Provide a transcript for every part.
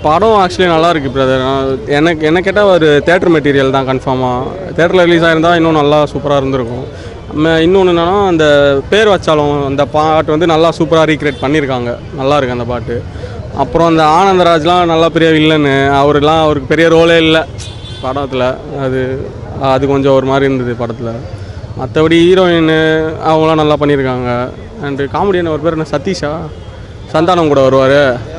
படம் ஆக்சுவலி நல்லா இருக்கு பிரதர் எனக்கு என்ன கேட்டால் ஒரு தேட்டர் மெட்டீரியல் தான் கன்ஃபார்மாக தேட்டரில் ரிலீஸ் ஆயிருந்தால் இன்னும் நல்லா சூப்பராக இருந்திருக்கும் இன்னொன்று என்னன்னா அந்த பேர் வச்சாலும் அந்த பாட்டு வந்து நல்லா சூப்பராக ரீக்ரியேட் பண்ணியிருக்காங்க நல்லா இருக்கு அந்த பாட்டு அப்புறம் அந்த ஆனந்தராஜ்லாம் நல்லா பெரிய வில்லனு அவருலாம் அவருக்கு பெரிய ரோலே இல்லை படத்தில் அது அது கொஞ்சம் ஒரு மாதிரி இருந்தது படத்தில் மற்றபடி ஹீரோயின் அவங்களாம் நல்லா பண்ணியிருக்காங்க அண்டு காமெடியன் ஒரு பேர் என்ன சதீஷா சந்தானம் கூட வருவார்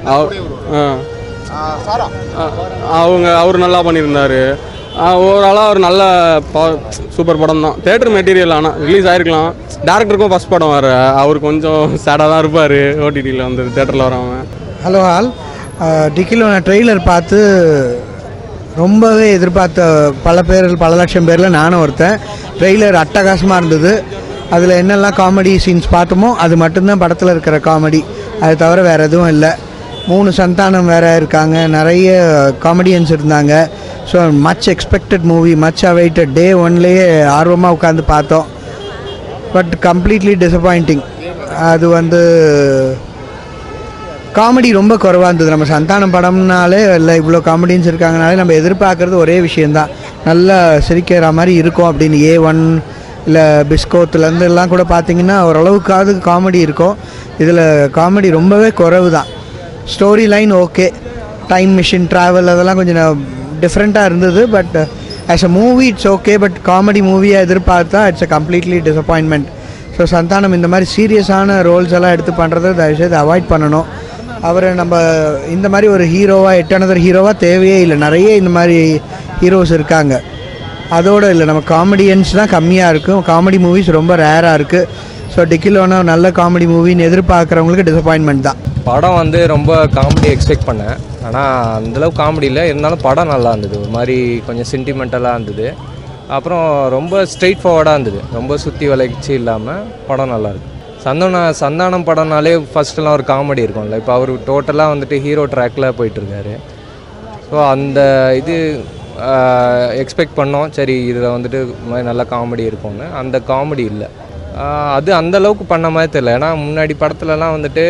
அவங்க அவர் நல்லா பண்ணியிருந்தார் ஓவராலாக அவர் நல்ல சூப்பர் படம் தான் தேட்டர் மெட்டீரியல் ஆனால் ரிலீஸ் ஆயிருக்கலாம் டேரக்டருக்கும் ஃபஸ்ட் படம் வர அவர் கொஞ்சம் சேடாக தான் இருப்பார் ஓடிடியில் வந்து தேட்டரில் வராமல் ஹலோ ஆல் டிக்கிலோ நான் ட்ரெய்லர் பார்த்து ரொம்பவே எதிர்பார்த்த பல பேர் பல லட்சம் பேரில் நானும் ஒருத்தன் ட்ரெய்லர் அட்டகாசமாக இருந்தது அதில் என்னெல்லாம் காமெடி சீன்ஸ் பார்த்தோமோ அது மட்டும்தான் படத்தில் இருக்கிற காமெடி அது தவிர வேறு எதுவும் இல்லை மூணு சந்தானம் வேறு இருக்காங்க நிறைய காமெடியன்ஸ் இருந்தாங்க so much expected movie much awaited day ஒன்லேயே ஆர்வமாக உட்காந்து பார்த்தோம் பட் கம்ப்ளீட்லி டிசப்பாயிண்டிங் அது வந்து காமெடி ரொம்ப குறைவாக இருந்தது நம்ம சந்தானம் படம்னாலே இல்லை இவ்வளோ காமெடியன்ஸ் இருக்காங்கனாலே நம்ம எதிர்பார்க்குறது ஒரே விஷயந்தான் நல்லா சிரிக்கிற மாதிரி இருக்கும் அப்படின்னு ஏ ஒன் இல்லை பிஸ்கோத்துலேருந்து எல்லாம் கூட பார்த்தீங்கன்னா ஓரளவுக்காவது காமெடி இருக்கும் இதில் காமெடி ரொம்பவே குறைவு தான் story line okay time machine travel அதெல்லாம் கொஞ்சம் டிஃப்ரெண்ட்டாக இருந்தது but as a movie it's okay but comedy மூவியை எதிர்பார்த்தா it's a completely disappointment so Santhanam இந்த மாதிரி சீரியஸான ரோல்ஸ் எல்லாம் எடுத்து பண்ணுறதை தயவுசெய்து அவாய்ட் பண்ணணும் அவரை நம்ம இந்த மாதிரி ஒரு ஹீரோவாக எட்டானதர் ஹீரோவாக தேவையே இல்லை நிறைய இந்த மாதிரி ஹீரோஸ் இருக்காங்க அதோடு இல்லை நம்ம காமெடியன்ஸ் தான் கம்மியாக இருக்கும் காமெடி மூவிஸ் ரொம்ப ரேராக இருக்குது ஸோ டிக்கிலோனா நல்ல காமெடி மூவின்னு எதிர்பார்க்குறவங்களுக்கு டிசப்பாயின்மெண்ட் தான் படம் வந்து ரொம்ப காமெடி எக்ஸ்பெக்ட் பண்ணேன் ஆனால் அந்தளவுக்கு காமெடி இல்லை இருந்தாலும் படம் நல்லா இருந்தது ஒரு மாதிரி கொஞ்சம் சென்டிமெண்டலாக இருந்தது அப்புறம் ரொம்ப ஸ்ட்ரெயிட் ஃபார்வர்டாக இருந்தது ரொம்ப சுற்றி வளைச்சி இல்லாமல் படம் நல்லா இருக்கு சந்தான சந்தானம் படம்னாலே ஃபஸ்ட்டெல்லாம் ஒரு காமெடி இருக்கும்ல இப்போ அவர் டோட்டலாக வந்துட்டு ஹீரோ ட்ராக்கில் போயிட்டுருக்காரு ஸோ அந்த இது எக்ஸ்பெக்ட் பண்ணோம் சரி இதில் வந்துட்டு இந்த மாதிரி நல்ல காமெடி இருக்கும்னு அந்த காமெடி இல்லை ஆஹ் அது அந்த அளவுக்கு பண்ண மாதிரி தெரியல ஏன்னா முன்னாடி படத்துலலாம் வந்துட்டு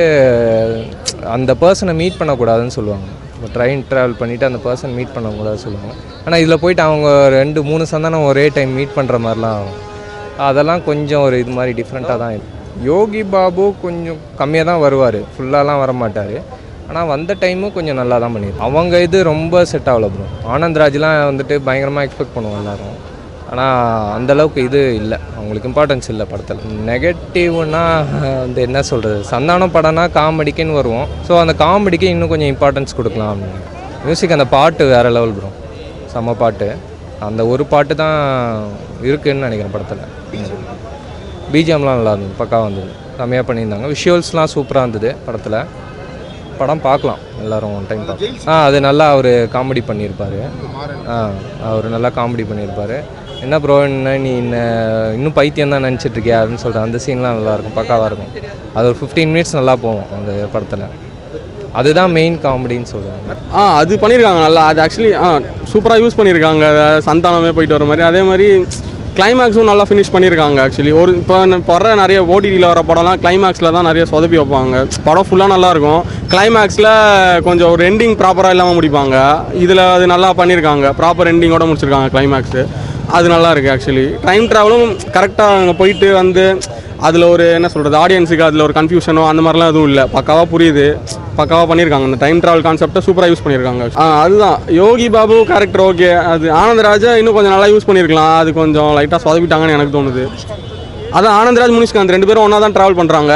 அந்த பர்சனை மீட் பண்ணக்கூடாதுன்னு சொல்லுவாங்க இப்போ ட்ரெயின் ட்ராவல் பண்ணிவிட்டு அந்த பர்சன் மீட் பண்ணக்கூடாதுன்னு சொல்லுவாங்க ஆனால் இதில் போயிட்டு அவங்க ரெண்டு மூணு சந்தானம் ஒரே டைம் மீட் பண்ணுற மாதிரிலாம் ஆகும். அதெல்லாம் கொஞ்சம் ஒரு இது மாதிரி டிஃப்ரெண்ட்டாக தான் இருக்கு யோகி பாபு கொஞ்சம் கம்மியாக தான் வருவார் ஃபுல்லாலாம் வர மாட்டார் ஆனால் வந்த டைமும் கொஞ்சம் நல்லா தான் பண்ணியிருக்காங்க அவங்க இது ரொம்ப செட் ஆகல ப்ரோ ஆனந்த்ராஜ்லாம் வந்துட்டு பயங்கரமாக எக்ஸ்பெக்ட் பண்ணுவோம் எல்லாரும் ஆனால் அந்தளவுக்கு இது இல்லை அவங்களுக்கு இம்பார்ட்டன்ஸ் இல்லை படத்தில் நெகட்டிவ்னா வந்து என்ன சொல்கிறது சந்தானம் படம்னா காமெடிக்குன்னு வருவோம் ஸோ அந்த காமெடிக்கு இன்னும் கொஞ்சம் இம்பார்ட்டன்ஸ் கொடுக்கலாம் அப்படின்னு மியூசிக் அந்த பாட்டு வேறு லெவல் ப்ரோ செம்ம பாட்டு அந்த ஒரு பாட்டு தான் இருக்குன்னு நினைக்கிறேன் படத்தில் பிஜிஎம்லாம் நல்லா இருந்தது பக்காவாக இருந்தது செம்மையாக பண்ணியிருந்தாங்க விஷுவல்ஸ்லாம் சூப்பராக இருந்தது படத்தில் படம் பார்க்கலாம் எல்லாரும் ஒன் டைம் பார்க்கலாம் ஆ அது நல்லா அவர் காமெடி பண்ணியிருப்பார் ஆ அவர் நல்லா காமெடி பண்ணியிருப்பார் என்ன ப்ரோ என்ன நீ இன்ன இன்னும் பைத்தியம் தான் நினச்சிட்டு இருக்கியா அப்படின்னு சொல்லிட்டு அந்த சீன்லாம் நல்லாயிருக்கும் பக்காவாக இருக்கும் அது ஒரு ஃபிஃப்டீன் மினிட்ஸ் நல்லா போகும் அந்த படத்தில் அதுதான் மெயின் காமெடின்னு சொல்லுவாங்க ஆ அது பண்ணியிருக்காங்க நல்லா அது ஆக்சுவலி ஆ சூப்பராக யூஸ் பண்ணியிருக்காங்க சந்தானமே போயிட்டு வர மாதிரி அதே மாதிரி கிளைமேக்ஸும் நல்லா ஃபினிஷ் பண்ணியிருக்காங்க ஆக்சுவலி ஒரு இப்போ வர நிறைய ஓடிடியில் வர படம்லாம் கிளைமேக்ஸில் தான் நிறைய சொதப்பி வைப்பாங்க படம் ஃபுல்லாக நல்லாயிருக்கும் கிளைமேக்ஸில் கொஞ்சம் ஒரு எண்டிங் ப்ராப்பராக இல்லாமல் முடிப்பாங்க இதில் அது நல்லா பண்ணியிருக்காங்க ப்ராப்பர் எண்டிங்கோட முடிச்சிருக்காங்க கிளைமேக்ஸு அது நல்லா இருக்குது ஆக்சுவலி டைம் ட்ராவலும் கரெக்டாக அங்கே போயிட்டு வந்து அதில் ஒரு என்ன சொல்கிறது ஆடியன்ஸுக்கு அதில் ஒரு கன்ஃபியூஷனோ அந்த மாதிரிலாம் எதுவும் இல்லை பக்காவாக புரியுது பக்காவாக பண்ணியிருக்காங்க அந்த டைம் ட்ராவல் கான்செப்டை சூப்பராக யூஸ் பண்ணியிருக்காங்க ஆ அதுதான் யோகி பாபு கேரக்டர் ஓகே அது ஆனந்தராஜா இன்னும் கொஞ்சம் நல்லா யூஸ் பண்ணியிருக்கலாம் அது கொஞ்சம் லைட்டாக சொதப்பிட்டாங்கன்னு எனக்கு தோணுது அதான் ஆனந்தராஜ் முனிஷ்காந்த் ரெண்டு பேரும் ஒன்றா தான் ட்ராவல் பண்ணுறாங்க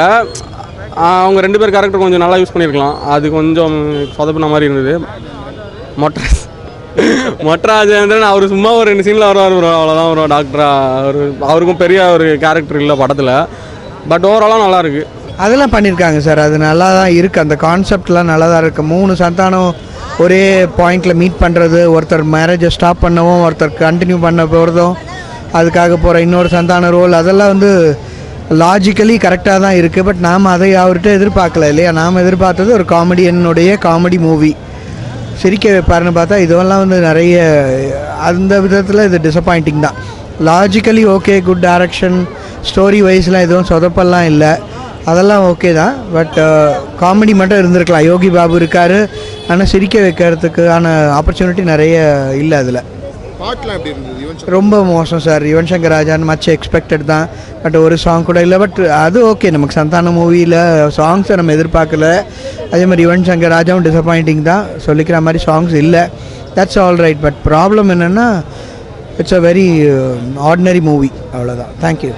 அவங்க ரெண்டு பேர் கேரக்டர் கொஞ்சம் நல்லா யூஸ் பண்ணியிருக்கலாம் அது கொஞ்சம் சொதப்பின மாதிரி இருந்தது மொட்டை மொட்டை ராஜேந்திரன் அவர் சும்மா ஒரு ரெண்டு சீனில் வருவார் bro. அவ்வளோதான் வரும் டாக்டரா அவர் அவருக்கும் பெரிய ஒரு கேரக்டர் இல்லை படத்தில் பட் ஓவராலாக நல்லா இருக்கு அதெல்லாம் பண்ணியிருக்காங்க சார் அது நல்லா தான் இருக்குது அந்த கான்செப்ட்லாம் நல்லா தான் இருக்குது மூணு சந்தானம் ஒரே பாயிண்டில் மீட் பண்ணுறது ஒருத்தர் மேரேஜை ஸ்டாப் பண்ணவும் ஒருத்தர் கண்டினியூ பண்ண போகிறதும் அதுக்காக போகிற இன்னொரு சந்தான ரோல் அதெல்லாம் வந்து லாஜிக்கலி கரெக்டாக தான் இருக்குது பட் நாம் அதை அவர்கிட்ட எதிர்பார்க்கல இல்லையா நாம் எதிர்பார்த்தது ஒரு காமெடியனுடைய காமெடி மூவி சிரிக்க வைப்பாருன்னு பார்த்தா இதெல்லாம் வந்து நிறைய அந்த விதத்தில் இது டிசப்பாயிண்டிங் தான் logically okay good direction story வைஸ்லாம் எதுவும் சொதப்பெல்லாம் இல்லை அதெல்லாம் ஓகே தான் பட் காமெடி மட்டும் இருந்திருக்கலாம் யோகி பாபு இருக்காரு ஆனால் சிரிக்க வைக்கிறதுக்கான ஆப்பர்ச்சுனிட்டி நிறைய இல்லை அதில் பாட்டுலாம் எப்படி இருந்தது யுவன் சங்கர் ரொம்ப மோசம் சார் யுவன் சங்கர் ராஜான் மச் எக்ஸ்பெக்டட் தான் பட் ஒரு சாங் கூட இல்லை பட் அது ஓகே நமக்கு சந்தான மூவியில் சாங்ஸை நம்ம எதிர்பார்க்கல அதே மாதிரி யுவன் சங்கர் ராஜாவும் டிசப்பாயிண்டிங் தான் சொல்லிக்கிற மாதிரி சாங்ஸ் இல்லை that's all right but problem என்னென்னா it's a very ordinary movie அவ்வளோதான் தேங்க்யூ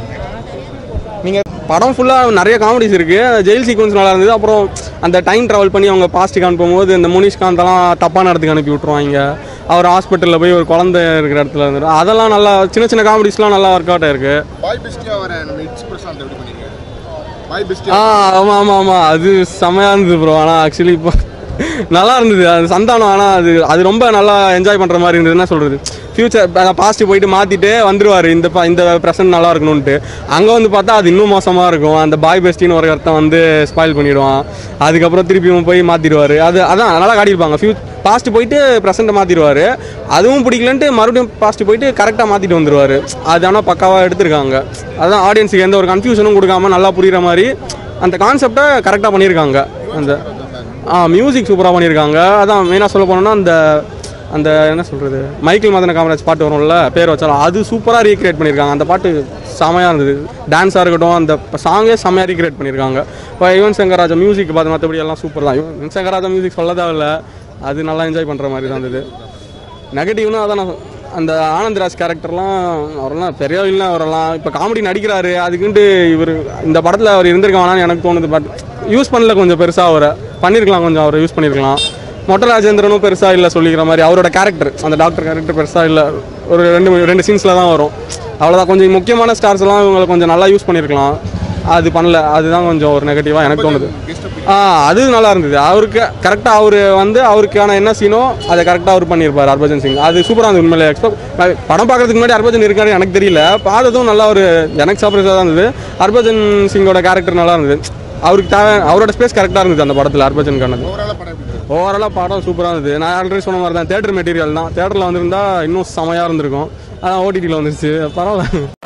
நீங்கள் படம் ஃபுல்லாக நிறைய காமெடிஸ் இருக்குது ஜெயில் சீக்வன்ஸ் நல்லா இருந்தது அப்புறம் அந்த டைம் ட்ராவல் பண்ணி அவங்க பாஸ்ட்டுக்கு அனுப்பும்போது இந்த முனிஷ்காந்தெல்லாம் தப்பான இடத்துக்கு அனுப்பி விட்ருவாங்க அவர் ஹாஸ்பிட்டலில் போய் ஒரு குழந்தை இருக்கிற இடத்துல இருந்துட்டு அதெல்லாம் நல்லா சின்ன சின்ன காமெடிஸ்லாம் நல்லா ஒர்க் அவுட் ஆயிருக்கு பாய் பெஸ்டியா வர நம்ம இட்ஸ் பிரசாந்த் எப்படி பண்ணிருக்காரு பாய் ஆ பெஸ்டியா ஆமாம் ஆமாம் ஆமாம் அது செமையாக இருந்தது ப்ரோ ஆனால் ஆக்சுவலி இப்போ நல்லா இருந்தது அது சந்தானம் ஆனால் அது அது ரொம்ப நல்லா என்ஜாய் பண்ணுற மாதிரி இருந்தது என்ன சொல்கிறது ஃப்யூச்சர் பாஸ்ட் போயிட்டு மாற்றிட்டு வந்துருவார் இந்த ப- இந்த ப்ரெசன்ட் நல்லா இருக்கணும்ன்ட்டு அங்கே வந்து பார்த்தா அது இன்னும் மோசமாக இருக்கும் அந்த பாய் பெஸ்டின்னு ஒரு ஒருத்தன் வந்து ஸ்பாயில் பண்ணிடுவான் அதுக்கப்புறம் திருப்பியும் போய் மாற்றிடுவார் அது அதான் நல்லா காட்டியிருப்பாங்க ஃபியூ பாஸ்ட் போயிட்டு ப்ரெசென்ட்டை மாற்றிடுவார் அதுவும் பிடிக்கலன்ட்டு மறுபடியும் பாஸ்ட் போயிட்டு கரெக்டாக மாற்றிட்டு வந்துடுவார் அது ஆனால் பக்காவாக எடுத்திருக்காங்க அதான் ஆடியன்ஸுக்கு எந்த ஒரு கன்ஃபியூஷனும் கொடுக்காம நல்லா புரியுற மாதிரி அந்த கான்செப்டை கரெக்டாக பண்ணியிருக்காங்க அந்த ஆ மியூசிக் சூப்பராக பண்ணியிருக்காங்க அதான் மெயினாக சொல்ல போனோம்னா அந்த அந்த என்ன சொல்கிறது மைக்கேல் மதன காமராஜ் பாட்டு வரும்ல பேர் வச்சாலும் அது சூப்பராக ரீக்ரியேட் பண்ணியிருக்காங்க அந்த பாட்டு செமையாக இருந்தது டான்ஸாக இருக்கட்டும் அந்த சாங்கே செமையாக ரீக்ரியேட் பண்ணியிருக்காங்க இப்போ யுவன் சங்கர் ராஜா மியூசிக் பார்த்து மற்றபடி எல்லாம் சூப்பர் தான் யுவன் சங்கர் ராஜா மியூசிக் சொல்ல தேவையில்ல அது நல்லா என்ஜாய் பண்ணுற மாதிரி தான் இருந்தது நெகட்டிவ்னா அதான் நான் அந்த ஆனந்த்ராஜ் கேரக்டர்லாம் அவரெல்லாம் பெரிய இல்லை அவரெல்லாம் இப்போ காமெடி நடிக்கிறாரு அதுக்குன்ட்டு இவர் இந்த படத்தில் அவர் இருந்திருக்க வேணாம்னு எனக்கு தோணுது பட் யூஸ் பண்ணல கொஞ்சம் பெருசாக அவரை பண்ணியிருக்கலாம் கொஞ்சம் அவரை யூஸ் பண்ணியிருக்கலாம் மொட்டை ராஜேந்திரனும் பெருசாக இல்லை சொல்லிக்கிற மாதிரி அவரோட கேரக்டர் அந்த டாக்டர் கேரக்டர் பெருசாக இல்லை ஒரு ரெண்டு ரெண்டு சீன்ஸில் தான் வரும் அவ்வளோதான் கொஞ்சம் முக்கியமான ஸ்டார்ஸ் எல்லாம் இவங்களை கொஞ்சம் நல்லா யூஸ் பண்ணியிருக்கலாம் அது பண்ணல அதுதான் கொஞ்சம் ஒரு நெகட்டிவாக எனக்கு தோணுது ஆ அது நல்லா இருந்தது அவருக்கு கரெக்டாக அவர் வந்து அவருக்கான என்ன சீனோ அதை கரெக்டாக அவர் பண்ணியிருப்பார் ஹர்பஜன் சிங் அது சூப்பராக இருந்தது உண்மையிலே எக்ஸ்பெக்ட் படம் பார்க்கறதுக்கு முன்னாடி ஹர்பஜன் இருக்காரு எனக்கு தெரியல பார்த்ததும் நல்லா ஒரு எனக்கு சர்ப்ரைஸாக தான் இருந்தது ஹர்பஜன் சிங்கோட கேரக்டர் நல்லா இருந்தது அவருக்கு தேவை அவரோட ஸ்பேஸ் கரெக்டாக இருந்தது அந்த படத்தில் ஹர்பஜனுக்கானது ஓவரால படம் எப்படி இருந்தது ஓவராலாக படம் சூப்பராக இருந்தது நான் ஆல்ரெடி சொன்ன மாதிரி தான் தேட்டர் மெட்டீரியல் தான் தேட்டரில் வந்திருந்தா இன்னும் செமையாக இருந்திருக்கும் அதான் ஓடிடியில் வந்துருச்சு பரவாயில்ல